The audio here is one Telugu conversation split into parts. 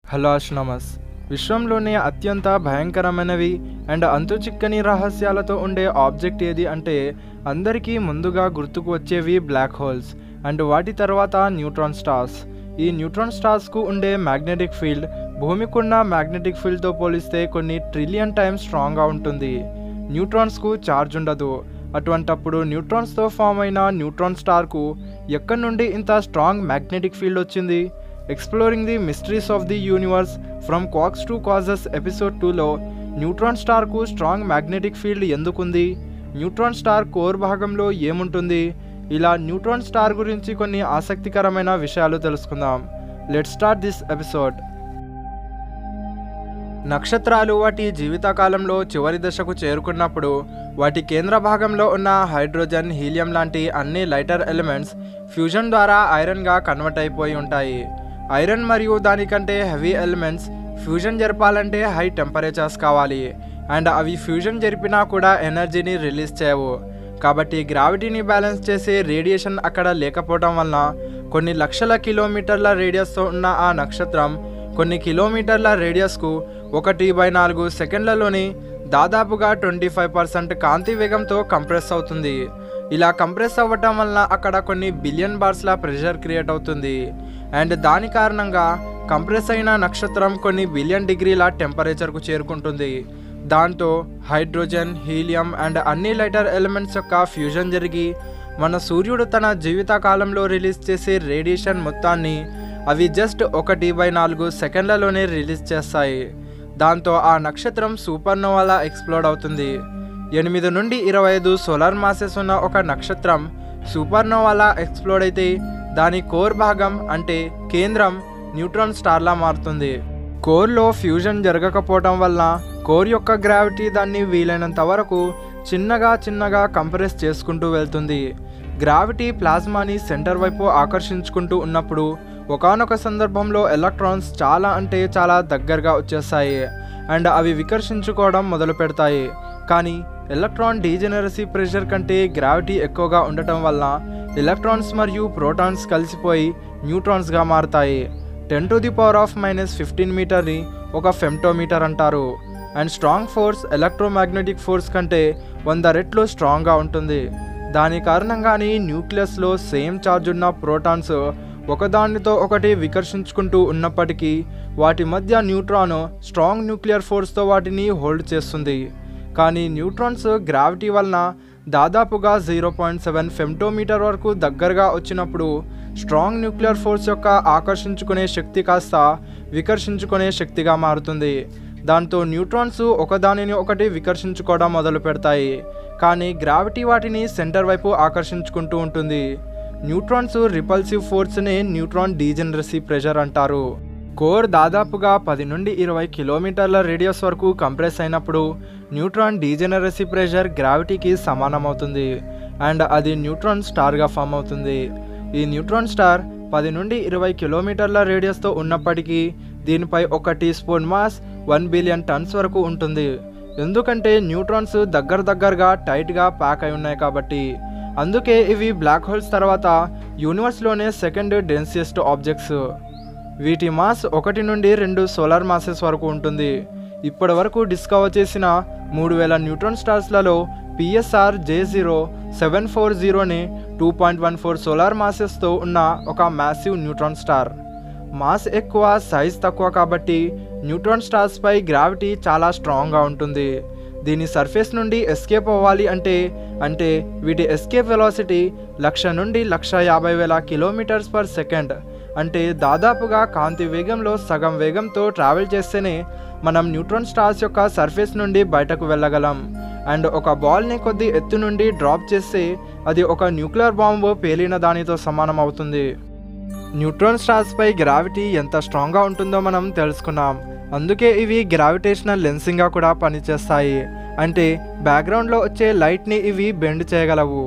హలో అష్నమస్ విశ్వంలోనే అత్యంత భయంకరమైనవి అండ్ అంతుచిక్కని రహస్యాలతో ఉండే ఆబ్జెక్ట్ ఏది అంటే అందరికీ ముందుగా గుర్తుకు వచ్చేవి బ్లాక్ హోల్స్ అండ్ వాటి తర్వాత న్యూట్రాన్ స్టార్స్ ఈ న్యూట్రాన్ స్టార్స్కు ఉండే మ్యాగ్నెటిక్ ఫీల్డ్ భూమికున్న మ్యాగ్నెటిక్ ఫీల్డ్తో పోలిస్తే కొన్ని ట్రిలియన్ టైమ్స్ స్ట్రాంగ్గా ఉంటుంది న్యూట్రాన్స్కు ఛార్జ్ ఉండదు అటువంటప్పుడు న్యూట్రాన్స్తో ఫామ్ అయిన న్యూట్రాన్ స్టార్కు ఎక్కడి నుండి ఇంత స్ట్రాంగ్ మ్యాగ్నెటిక్ ఫీల్డ్ వచ్చింది exploring the mysteries of the universe from quarks to quasars episode టూలో న్యూట్రాన్ స్టార్కు స్ట్రాంగ్ మ్యాగ్నెటిక్ ఫీల్డ్ ఎందుకుంది న్యూట్రాన్ స్టార్ కోర్ భాగంలో ఏముంటుంది ఇలా న్యూట్రాన్ స్టార్ గురించి కొన్ని ఆసక్తికరమైన విషయాలు తెలుసుకుందాం లెట్ స్టార్ట్ దిస్ ఎపిసోడ్ నక్షత్రాలు వాటి జీవితకాలంలో చివరి దశకు చేరుకున్నప్పుడు వాటి కేంద్ర భాగంలో ఉన్న హైడ్రోజన్ హీలియం లాంటి అన్ని లైటర్ ఎలిమెంట్స్ ఫ్యూజన్ ద్వారా ఐరన్గా కన్వర్ట్ అయిపోయి ఉంటాయి ఐరన్ మరియు దానికంటే హెవీ ఎలిమెంట్స్ ఫ్యూజన్ జరపాలంటే హై టెంపరేచర్స్ కావాలి అండ్ అవి ఫ్యూజన్ జరిపినా కూడా ఎనర్జీని రిలీజ్ చేయవు కాబట్టి గ్రావిటీని బ్యాలెన్స్ చేసే రేడియేషన్ అక్కడ లేకపోవడం వలన కొన్ని లక్షల కిలోమీటర్ల రేడియస్తో ఉన్న ఆ నక్షత్రం కొన్ని కిలోమీటర్ల రేడియస్కు ఒకటి బై నాలుగు సెకండ్లలోని దాదాపుగా ట్వంటీ ఫైవ్ పర్సెంట్ కాంతి వేగంతో కంప్రెస్ అవుతుంది ఇలా కంప్రెస్ అవ్వటం వలన అక్కడ కొన్ని బిలియన్ బార్స్ల ప్రెషర్ క్రియేట్ అవుతుంది అండ్ దాని కారణంగా కంప్రెస్ అయిన నక్షత్రం కొన్ని బిలియన్ డిగ్రీల టెంపరేచర్కు చేరుకుంటుంది దాంతో హైడ్రోజన్ హీలియం అండ్ అన్ని లైటర్ ఎలిమెంట్స్ యొక్క ఫ్యూజన్ జరిగి మన సూర్యుడు తన జీవితకాలంలో రిలీజ్ చేసే రేడియేషన్ మొత్తాన్ని అవి జస్ట్ ఒకటి బై నాలుగు సెకండ్లలోనే రిలీజ్ చేస్తాయి దాంతో ఆ నక్షత్రం సూపర్నోవాలా ఎక్స్ప్లోడ్ అవుతుంది ఎనిమిది నుండి ఇరవై ఐదు సోలార్ మాసెస్ ఉన్న ఒక నక్షత్రం సూపర్నోవాలా ఎక్స్ప్లోడ్ అయితే దాని కోర్ భాగం అంటే కేంద్రం న్యూట్రాన్ స్టార్లా మారుతుంది కోర్లో ఫ్యూజన్ జరగకపోవడం వల్ల కోర్ యొక్క గ్రావిటీ దాన్ని వీలైనంత వరకు చిన్నగా చిన్నగా కంప్రెస్ చేసుకుంటూ వెళ్తుంది గ్రావిటీ ప్లాస్మాని సెంటర్ వైపు ఆకర్షించుకుంటూ ఉన్నప్పుడు ఒకనొక సందర్భంలో ఎలక్ట్రాన్స్ చాలా అంటే చాలా దగ్గరగా వచ్చేస్తాయి అండ్ అవి వికర్షించుకోవడం మొదలు పెడతాయి కానీ ఎలక్ట్రాన్ డీజెనరసీ ప్రెషర్ కంటే గ్రావిటీ ఎక్కువగా ఉండటం వల్ల ఎలక్ట్రాన్స్ మరియు ప్రోటాన్స్ కలిసిపోయి న్యూట్రాన్స్గా మారుతాయి ten to the power of minus fifteen మీటర్ని ఒక ఫెమ్టోమీటర్ అంటారు and strong force electromagnetic force కంటే వంద రెట్లు స్ట్రాంగ్గా ఉంటుంది దాని కారణంగానే న్యూక్లియస్లో సేమ్ ఛార్జ్ ఉన్న ప్రోటాన్స్ ఒకదానితో ఒకటి వికర్షించుకుంటూ ఉన్నప్పటికీ వాటి మధ్య న్యూట్రాన్ స్ట్రాంగ్ న్యూక్లియర్ ఫోర్స్తో వాటిని హోల్డ్ చేస్తుంది కానీ న్యూట్రాన్స్ గ్రావిటీ వలన దాదాపుగా జీరో పాయింట్ సెవెన్ ఫెమ్టోమీటర్ వరకు దగ్గరగా వచ్చినప్పుడు స్ట్రాంగ్ న్యూక్లియర్ ఫోర్స్ యొక్క ఆకర్షించుకునే శక్తి కాస్త వికర్షించుకునే శక్తిగా మారుతుంది దాంతో న్యూట్రాన్స్ ఒకదానిని ఒకటి వికర్షించుకోవడం మొదలు పెడతాయి కానీ గ్రావిటీ వాటిని సెంటర్ వైపు ఆకర్షించుకుంటూ ఉంటుంది న్యూట్రాన్స్ రిపల్సివ్ ఫోర్స్ని న్యూట్రాన్ డీజెనరసీ ప్రెషర్ అంటారు కోర్ దాదాపుగా పది నుండి ఇరవై కిలోమీటర్ల రేడియస్ వరకు కంప్రెస్ అయినప్పుడు న్యూట్రాన్ డీజెనరసీ ప్రెషర్ గ్రావిటీకి సమానమవుతుంది అండ్ అది న్యూట్రాన్ స్టార్గా ఫామ్ అవుతుంది ఈ న్యూట్రాన్ స్టార్ పది నుండి ఇరవై కిలోమీటర్ల రేడియస్తో ఉన్నప్పటికీ దీనిపై ఒక teaspoon mass one billion tons వరకు ఉంటుంది ఎందుకంటే న్యూట్రాన్స్ దగ్గర దగ్గరగా టైట్గా ప్యాక్ అయి ఉన్నాయి కాబట్టి అందుకే ఇవి బ్లాక్ హోల్స్ తర్వాత యూనివర్స్లోనే సెకండ్ డెన్సియస్ట్ ఆబ్జెక్ట్స్ వీటి మాస్ ఒకటి నుండి రెండు సోలార్ మాసెస్ వరకు ఉంటుంది ఇప్పటి వరకు డిస్కవర్ చేసిన మూడు వేల న్యూట్రాన్ స్టార్స్లలో PSR J zero seven four జీరోని two point one four solar మాసెస్తో ఉన్న ఒక మ్యాసివ్ న్యూట్రాన్ స్టార్ మాస్ ఎక్కువ సైజ్ తక్కువ కాబట్టి న్యూట్రాన్ స్టార్స్పై గ్రావిటీ చాలా స్ట్రాంగ్గా ఉంటుంది దీని సర్ఫేస్ నుండి ఎస్కేప్ అవ్వాలి అంటే అంటే వీటి ఎస్కేప్ వెలాసిటీ లక్ష నుండి లక్ష యాభై వేల కిలోమీటర్స్ పర్ సెకండ్ అంటే దాదాపుగా కాంతి వేగంలో సగం వేగంతో ట్రావెల్ చేస్తేనే మనం న్యూట్రాన్ స్టార్స్ యొక్క సర్ఫేస్ నుండి బయటకు వెళ్ళగలం అండ్ ఒక బాల్ని కొద్ది ఎత్తు నుండి డ్రాప్ చేస్తే అది ఒక న్యూక్లియర్ బాంబు పేలిన దానితో సమానం అవుతుంది న్యూట్రాన్ స్టార్స్పై గ్రావిటీ ఎంత స్ట్రాంగ్గా ఉంటుందో మనం తెలుసుకున్నాం అందుకే ఇవి గ్రావిటేషనల్ లెన్సింగ్గా కూడా పనిచేస్తాయి అంటే బ్యాక్గ్రౌండ్లో వచ్చే లైట్ని ఇవి బెండ్ చేయగలవు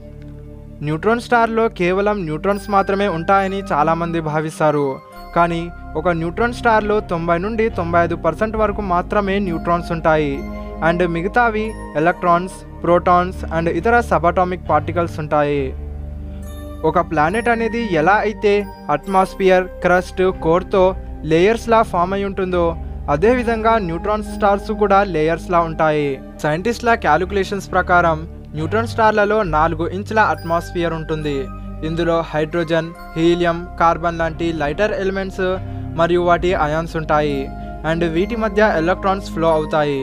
న్యూట్రాన్ స్టార్లో కేవలం న్యూట్రాన్స్ మాత్రమే ఉంటాయని చాలామంది భావిస్తారు కానీ ఒక న్యూట్రాన్ స్టార్లో తొంభై నుండి తొంభై ఐదు పర్సెంట్ వరకు మాత్రమే న్యూట్రాన్స్ ఉంటాయి అండ్ మిగతావి ఎలక్ట్రాన్స్ ప్రోటాన్స్ అండ్ ఇతర సబాటామిక్ పార్టికల్స్ ఉంటాయి ఒక ప్లానెట్ అనేది ఎలా అయితే అట్మాస్ఫియర్ క్రస్ట్ కోర్తో లేయర్స్లా ఫామ్ అయి ఉంటుందో అదేవిధంగా న్యూట్రాన్ స్టార్స్ కూడా లేయర్స్లా ఉంటాయి సైంటిస్ట్ల క్యాలిక్యులేషన్స్ ప్రకారం న్యూట్రాన్ స్టార్లలో నాలుగు ఇంచుల అట్మాస్ఫియర్ ఉంటుంది ఇందులో హైడ్రోజన్ హీలియం కార్బన్ లాంటి లైటర్ ఎలిమెంట్స్ మరియు వాటి అయాన్స్ ఉంటాయి అండ్ వీటి మధ్య ఎలక్ట్రాన్స్ ఫ్లో అవుతాయి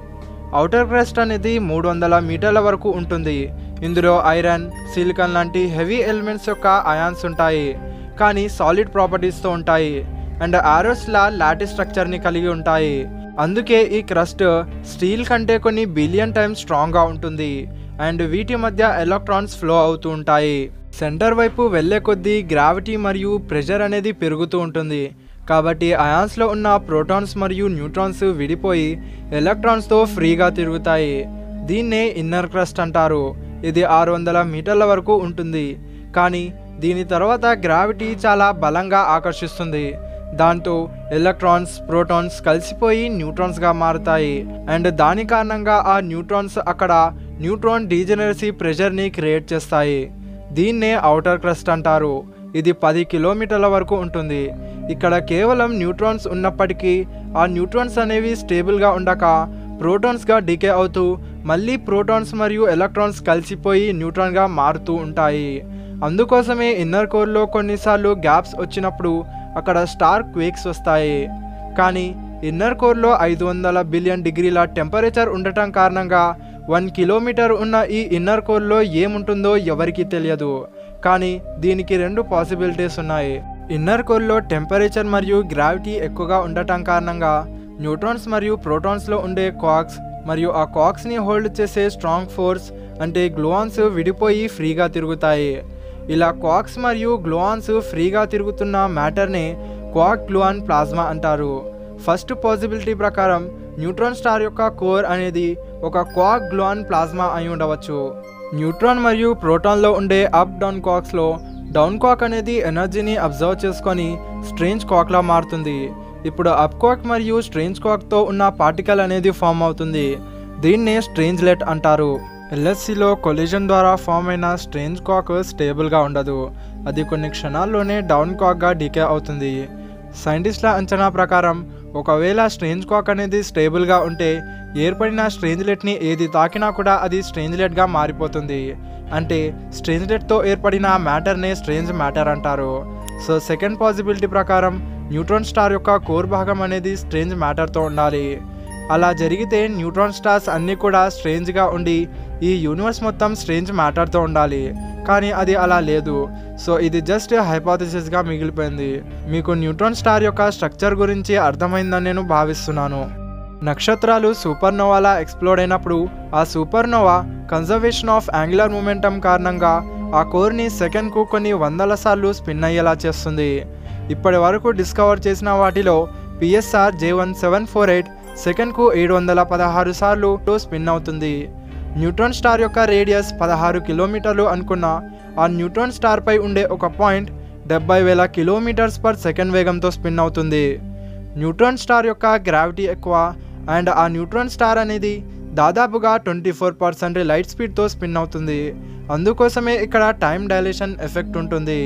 ఔటర్ క్రస్ట్ అనేది మూడు వందల మీటర్ల వరకు ఉంటుంది ఇందులో ఐరన్ సిలికాన్ లాంటి హెవీ ఎలిమెంట్స్ యొక్క అయాన్స్ ఉంటాయి కానీ సాలిడ్ ప్రాపర్టీస్తో ఉంటాయి అండ్ ఆరోస్లా లాటి స్ట్రక్చర్ని కలిగి ఉంటాయి అందుకే ఈ క్రస్ట్ స్టీల్ కంటే కొన్ని బిలియన్ టైమ్స్ స్ట్రాంగ్గా ఉంటుంది అండ్ వీటి మధ్య ఎలక్ట్రాన్స్ ఫ్లో అవుతూ ఉంటాయి సెంటర్ వైపు వెళ్ళే కొద్దీ గ్రావిటీ మరియు ప్రెషర్ అనేది పెరుగుతూ ఉంటుంది కాబట్టి అయాన్స్లో ఉన్న ప్రోటాన్స్ మరియు న్యూట్రాన్స్ విడిపోయి ఎలక్ట్రాన్స్తో ఫ్రీగా తిరుగుతాయి దీన్నే ఇన్నర్ క్రస్ట్ అంటారు ఇది ఆరు వందల మీటర్ల వరకు ఉంటుంది కానీ దీని తర్వాత గ్రావిటీ చాలా బలంగా ఆకర్షిస్తుంది దాంతో ఎలక్ట్రాన్స్ ప్రోటాన్స్ కలిసిపోయి న్యూట్రాన్స్గా మారుతాయి అండ్ దాని కారణంగా ఆ న్యూట్రాన్స్ అక్కడ న్యూట్రాన్ డీజెనరసీ ప్రెషర్ని క్రియేట్ చేస్తాయి దీన్నే ఔటర్ క్రస్ట్ అంటారు ఇది పది కిలోమీటర్ల వరకు ఉంటుంది ఇక్కడ కేవలం న్యూట్రాన్స్ ఉన్నప్పటికీ ఆ న్యూట్రాన్స్ అనేవి స్టేబుల్గా ఉండక ప్రోటాన్స్గా డికే అవుతూ మళ్ళీ ప్రోటాన్స్ మరియు ఎలక్ట్రాన్స్ కలిసిపోయి న్యూట్రాన్గా మారుతూ ఉంటాయి అందుకోసమే ఇన్నర్ కోర్లో కొన్నిసార్లు గ్యాప్స్ వచ్చినప్పుడు అక్కడ స్టార్ క్వేక్స్ వస్తాయి కానీ ఇన్నర్ కోర్లో ఐదు వందల బిలియన్ డిగ్రీల టెంపరేచర్ ఉండటం కారణంగా వన్ కిలోమీటర్ ఉన్న ఈ ఇన్నర్ కోర్లో ఏముంటుందో ఎవరికీ తెలియదు కానీ దీనికి రెండు పాసిబిలిటీస్ ఉన్నాయి ఇన్నర్ కోర్లో టెంపరేచర్ మరియు గ్రావిటీ ఎక్కువగా ఉండటం కారణంగా న్యూట్రాన్స్ మరియు ప్రోటాన్స్లో ఉండే కాక్స్ మరియు ఆ కాక్స్ని హోల్డ్ చేసే స్ట్రాంగ్ ఫోర్స్ అంటే గ్లోఆన్స్ విడిపోయి ఫ్రీగా తిరుగుతాయి ఇలా క్వాక్స్ మరియు గ్లోఆన్స్ ఫ్రీగా తిరుగుతున్న మ్యాటర్ని క్వాక్ గ్లోఆన్ ప్లాజ్మా అంటారు ఫస్ట్ పాసిబిలిటీ ప్రకారం న్యూట్రాన్ స్టార్ యొక్క కోర్ అనేది ఒక క్వాక్ గ్లోఆన్ ప్లాజ్మా అయి ఉండవచ్చు న్యూట్రాన్ మరియు ప్రోటాన్లో ఉండే అప్ డౌన్ క్వాక్స్లో డౌన్ క్వాక్ అనేది ఎనర్జీని అబ్జర్వ్ చేసుకొని స్ట్రేంజ్ క్వాక్లా మారుతుంది ఇప్పుడు అప్ క్వాక్ మరియు స్ట్రేంజ్ క్వాక్తో ఉన్న పార్టికల్ అనేది ఫామ్ అవుతుంది దీన్నే స్ట్రేంజ్ లెట్ అంటారు ఎల్ఎస్సిలో కొలిజన్ ద్వారా ఫామ్ అయిన స్ట్రేంజ్ కాక్ స్టేబుల్గా ఉండదు అది కొన్ని క్షణాల్లోనే డౌన్ కాక్గా డికే అవుతుంది సైంటిస్ట్ల అంచనా ప్రకారం ఒకవేళ స్ట్రేంజ్ కాక్ అనేది స్టేబుల్గా ఉంటే ఏర్పడిన స్ట్రేంజ్లెట్ని ఏది తాకినా కూడా అది స్ట్రేంజ్లెట్గా మారిపోతుంది అంటే స్ట్రేంజ్లెట్తో ఏర్పడిన మ్యాటర్నే స్ట్రేంజ్ మ్యాటర్ అంటారు సో సెకండ్ పాసిబిలిటీ ప్రకారం న్యూట్రాన్ స్టార్ యొక్క కోర్ భాగం అనేది స్ట్రేంజ్ మ్యాటర్తో ఉండాలి అలా జరిగితే న్యూట్రాన్ స్టార్స్ అన్నీ కూడా స్ట్రేంజ్గా ఉండి ఈ యూనివర్స్ మొత్తం స్ట్రేంజ్ మ్యాటర్తో ఉండాలి కానీ అది అలా లేదు సో ఇది జస్ట్ హైపాథసిస్గా మిగిలిపోయింది మీకు న్యూట్రాన్ స్టార్ యొక్క స్ట్రక్చర్ గురించి అర్థమైందని నేను భావిస్తున్నాను నక్షత్రాలు సూపర్నోవాలా ఎక్స్ప్లోడ్ అయినప్పుడు ఆ supernova conservation of angular momentum కారణంగా ఆ కోర్ని సెకండ్కు కొన్ని వందల సార్లు స్పిన్ అయ్యేలా చేస్తుంది ఇప్పటి వరకు డిస్కవర్ చేసిన వాటిలో PSR J one seven four eight సెకండ్కు ఏడు వందల పదహారు సార్లు స్పిన్ అవుతుంది న్యూట్రాన్ స్టార్ యొక్క రేడియస్ పదహారు కిలోమీటర్లు అనుకున్న ఆ న్యూట్రాన్ స్టార్పై ఉండే ఒక పాయింట్ డెబ్బై వేల కిలోమీటర్స్ పర్ సెకండ్ వేగంతో స్పిన్ అవుతుంది న్యూట్రాన్ స్టార్ యొక్క గ్రావిటీ ఎక్కువ అండ్ ఆ న్యూట్రాన్ స్టార్ అనేది దాదాపుగా ట్వంటీ ఫోర్ పర్సెంట్ లైట్ స్పీడ్తో స్పిన్ అవుతుంది అందుకోసమే ఇక్కడ టైం డైలేషన్ ఎఫెక్ట్ ఉంటుంది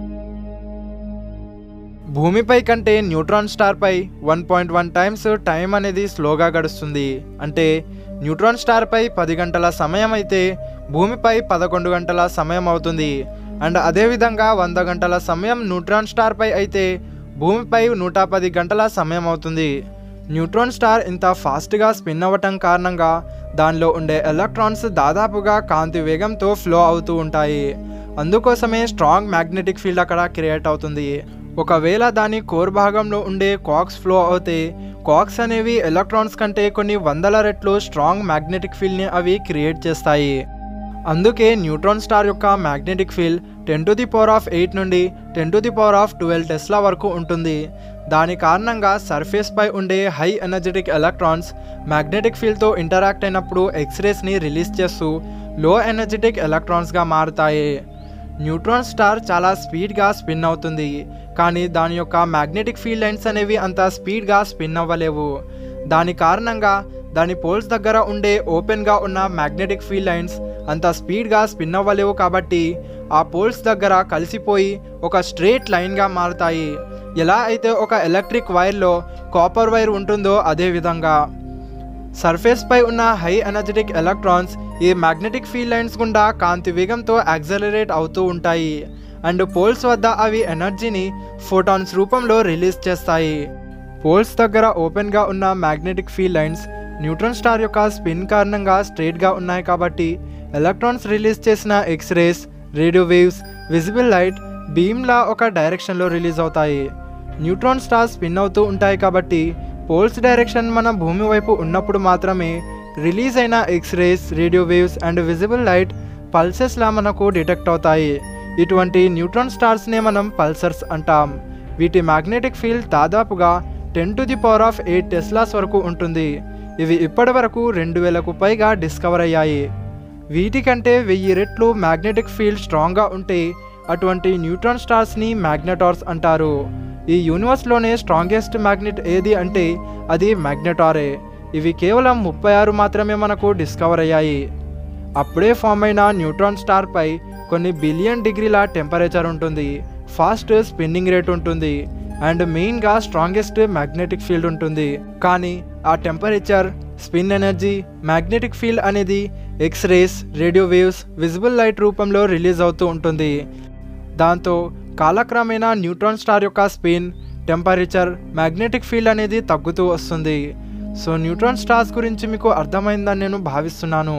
భూమిపై కంటే న్యూట్రాన్ స్టార్పై one point one times time అనేది స్లోగా గడుస్తుంది అంటే న్యూట్రాన్ స్టార్పై పది గంటల సమయం అయితే భూమిపై పదకొండు గంటల సమయం అవుతుంది అండ్ అదేవిధంగా వంద గంటల సమయం న్యూట్రాన్ స్టార్పై అయితే భూమిపై నూట పది గంటల సమయం అవుతుంది న్యూట్రాన్ స్టార్ ఇంత ఫాస్ట్గా స్పిన్ అవ్వటం కారణంగా దానిలో ఉండే ఎలక్ట్రాన్స్ దాదాపుగా కాంతి వేగంతో ఫ్లో అవుతూ ఉంటాయి అందుకోసమే స్ట్రాంగ్ మ్యాగ్నెటిక్ ఫీల్డ్ అక్కడ క్రియేట్ అవుతుంది ఒకవేళ దాని కోర్ భాగంలో ఉండే కాక్స్ ఫ్లో అవుతే కాక్స్ అనేవి ఎలక్ట్రాన్స్ కంటే కొన్ని వందల రెట్లు స్ట్రాంగ్ మ్యాగ్నెటిక్ ఫీల్డ్ని అవి క్రియేట్ చేస్తాయి అందుకే న్యూట్రాన్ స్టార్ యొక్క magnetic field ten to the power of eight నుండి ten to the power of twelve tesla వరకు ఉంటుంది దాని కారణంగా సర్ఫేస్ పై ఉండే హై ఎనర్జెటిక్ ఎలక్ట్రాన్స్ మ్యాగ్నెటిక్ ఫీల్డ్తో ఇంటరాక్ట్ అయినప్పుడు ఎక్స్రేస్ని రిలీజ్ చేస్తూ లో ఎనర్జెటిక్ ఎలక్ట్రాన్స్గా మారుతాయి న్యూట్రాన్ స్టార్ చాలా స్పీడ్గా స్పిన్ అవుతుంది కానీ దాని యొక్క మ్యాగ్నెటిక్ ఫీల్డ్ లైన్స్ అనేవి అంత స్పీడ్గా స్పిన్ అవ్వలేవు దాని కారణంగా దాని పోల్స్ దగ్గర ఉండే ఓపెన్గా ఉన్న మ్యాగ్నెటిక్ ఫీల్డ్ లైన్స్ అంత స్పీడ్గా స్పిన్ అవ్వలేవు కాబట్టి ఆ పోల్స్ దగ్గర కలిసిపోయి ఒక స్ట్రేట్ లైన్గా మారుతాయి ఎలా అయితే ఒక ఎలక్ట్రిక్ వైర్లో కాపర్ వైర్ ఉంటుందో అదే విధంగా సర్ఫేస్ పై ఉన్న హై ఎనర్జెటిక్ ఎలక్ట్రాన్స్ ఈ మ్యాగ్నెటిక్ ఫీల్డ్ లైన్స్ గుండా కాంతి వేగంతో యాక్సలరేట్ అవుతూ ఉంటాయి అండ్ పోల్స్ వద్ద అవి ఎనర్జీని ఫోటాన్స్ రూపంలో రిలీజ్ చేస్తాయి పోల్స్ దగ్గర ఓపెన్గా ఉన్న magnetic field lines neutron star యొక్క స్పిన్ కారణంగా స్ట్రైట్గా ఉన్నాయి కాబట్టి ఎలక్ట్రాన్స్ రిలీజ్ చేసిన X rays radio waves visible light బీమ్లా ఒక డైరెక్షన్లో రిలీజ్ అవుతాయి న్యూట్రాన్ స్టార్ స్పిన్ అవుతూ ఉంటాయి కాబట్టి పోల్స్ డైరెక్షన్ మన భూమి వైపు ఉన్నప్పుడు మాత్రమే రిలీజ్ అయిన X rays radio waves and visible light పల్సెస్లా మనకు డిటెక్ట్ అవుతాయి ఇటువంటి న్యూట్రాన్ స్టార్స్నే మనం పల్సర్స్ అంటాం వీటి మ్యాగ్నెటిక్ ఫీల్డ్ దాదాపుగా ten to the power of eight teslas వరకు ఉంటుంది ఇవి ఇప్పటి వరకు రెండు వేలకు పైగా డిస్కవర్ అయ్యాయి వీటికంటే వెయ్యి రెట్లు మ్యాగ్నెటిక్ ఫీల్డ్ స్ట్రాంగ్గా ఉంటే అటువంటి న్యూట్రాన్ స్టార్స్ని మ్యాగ్నెటార్స్ అంటారు ఈ యూనివర్స్లోనే స్ట్రాంగెస్ట్ మ్యాగ్నెట్ ఏది అంటే అది మ్యాగ్నెటారే ఇవి కేవలం ముప్పై ఆరు మాత్రమే మనకు డిస్కవర్ అయ్యాయి అప్పుడే ఫామ్ అయిన న్యూట్రాన్ స్టార్పై కొన్ని బిలియన్ డిగ్రీల టెంపరేచర్ ఉంటుంది ఫాస్ట్ స్పిన్నింగ్ రేట్ ఉంటుంది అండ్ మెయిన్గా స్ట్రాంగెస్ట్ మ్యాగ్నెటిక్ ఫీల్డ్ ఉంటుంది కానీ ఆ temperature spin energy magnetic field అనేది X rays radio waves visible light రూపంలో రిలీజ్ అవుతూ ఉంటుంది దాంతో కాలక్రమేణా న్యూట్రాన్ స్టార్ యొక్క స్పిన్ టెంపరేచర్ మ్యాగ్నెటిక్ ఫీల్డ్ అనేది తగ్గుతూ వస్తుంది సో న్యూట్రాన్ స్టార్స్ గురించి మీకు అర్థమైందని నేను భావిస్తున్నాను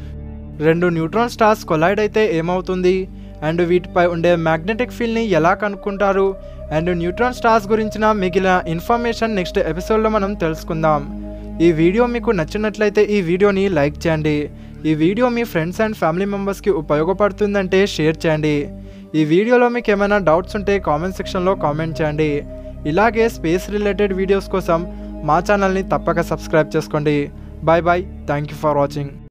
రెండు న్యూట్రాన్ స్టార్స్ కొలైడ్ అయితే ఏమవుతుంది అండ్ వీటిపై ఉండే మ్యాగ్నెటిక్ ఫీల్డ్ని ఎలా కనుక్కుంటారు అండ్ న్యూట్రాన్ స్టార్స్ గురించిన మిగిలిన ఇన్ఫర్మేషన్ నెక్స్ట్ ఎపిసోడ్లో మనం తెలుసుకుందాం ఈ వీడియో మీకు నచ్చినట్లయితే ఈ వీడియోని లైక్ చేయండి ఈ వీడియో మీ ఫ్రెండ్స్ అండ్ ఫ్యామిలీ మెంబర్స్కి ఉపయోగపడుతుందంటే షేర్ చేయండి ఈ వీడియోలో మీకు ఏమైనా డౌట్స్ ఉంటే కామెంట్ సెక్షన్లో కామెంట్ చేయండి ఇలాగే స్పేస్ రిలేటెడ్ వీడియోస్ కోసం మా ఛానల్ని తప్పక సబ్స్క్రైబ్ చేసుకోండి bye bye thank you for watching